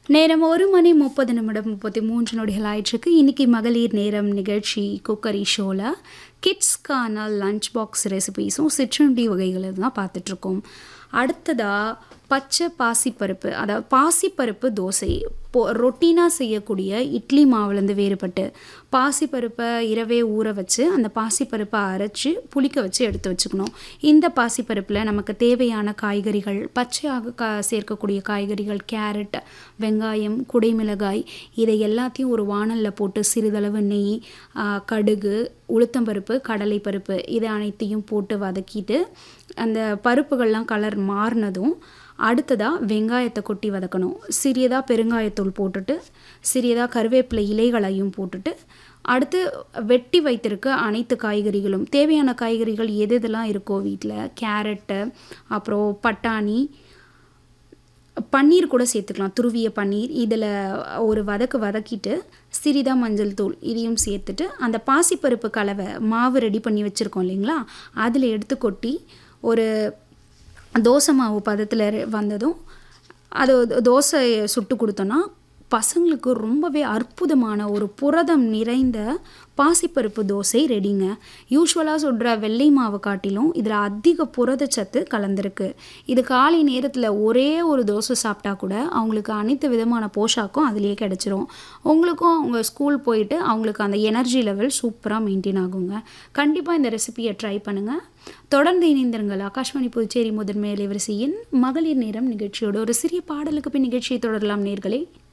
நேரம் ஒரு மணி முப்பது நிமிடம் முப்பத்தி மூன்று நொடிகள் ஆயிற்றுக்கு இன்னைக்கு மகளிர் நேரம் நிகழ்ச்சி குக்கரி ஷோவில் கிட்ஸ்க்கான லஞ்ச் பாக்ஸ் ரெசிபீஸும் சிற்றுண்டி வகைகளை தான் பார்த்துட்ருக்கோம் அடுத்ததாக பச்சை பாசிப்பருப்பு அதாவது பாசிப்பருப்பு தோசை பொ ரொட்டீனாக செய்யக்கூடிய இட்லி மாவுலேருந்து வேறுபட்டு பாசிப்பருப்பை இரவே ஊற வச்சு அந்த பாசிப்பருப்பை அரைச்சி புளிக்க வச்சு எடுத்து வச்சுக்கணும் இந்த பாசிப்பருப்பில் நமக்கு தேவையான காய்கறிகள் பச்சையாக கா சேர்க்கக்கூடிய காய்கறிகள் கேரட் வெங்காயம் குடைமிளகாய் இதை எல்லாத்தையும் ஒரு வாணலில் போட்டு சிறிதளவு நெய் ஆ, கடுகு உளுத்தம்பருப்பு கடலைப்பருப்பு இதை அனைத்தையும் போட்டு வதக்கிட்டு அந்த பருப்புகள்லாம் கலர் மாறினதும் அடுத்ததாக வெங்காயத்தை கொட்டி வதக்கணும் சிறியதாக பெருங்காயத்தூள் போட்டுட்டு சிறியதாக கருவேப்பிலை இலைகளையும் போட்டுட்டு அடுத்து வெட்டி வைத்திருக்க அனைத்து காய்கறிகளும் தேவையான காய்கறிகள் எது எதெல்லாம் இருக்கோ வீட்டில் கேரட்டு அப்புறம் பட்டாணி பன்னீர் கூட சேர்த்துக்கலாம் துருவிய பன்னீர் இதில் ஒரு வதக்கு வதக்கிட்டு சிறிதாக மஞ்சள் தூள் இதையும் சேர்த்துட்டு அந்த பாசிப்பருப்பு கலவை மாவு ரெடி பண்ணி வச்சுருக்கோம் இல்லைங்களா அதில் எடுத்து கொட்டி ஒரு தோசை மாவு பதத்தில் வந்ததும் அது தோசை சுட்டு கொடுத்தோன்னா பசங்களுக்கு ரொம்பவே அற்புதமான ஒரு புரதம் நிறைந்த பாசிப்பருப்பு தோசை ரெடிங்க யூஸ்வலாக சுடுற வெள்ளை மாவு காட்டிலும் இதில் அதிக புரதச்சத்து கலந்துருக்கு இது காலை நேரத்தில் ஒரே ஒரு தோசை சாப்பிட்டா கூட அவங்களுக்கு அனைத்து விதமான போஷாக்கும் அதிலேயே கிடச்சிரும் உங்களுக்கும் அவங்க ஸ்கூல் போயிட்டு அவங்களுக்கு அந்த எனர்ஜி லெவல் சூப்பராக மெயின்டைன் ஆகுங்க கண்டிப்பாக இந்த ரெசிபியை ட்ரை பண்ணுங்கள் தொடர்ந்து இணைந்திருங்கள் ஆகாஷ்வாணி புதுச்சேரி முதன்மை அலைவரிசையின் மகளிர் நேரம் நிகழ்ச்சியோட ஒரு சிறிய பாடலுக்கு பின் நிகழ்ச்சியை தொடரலாம் நேர்களே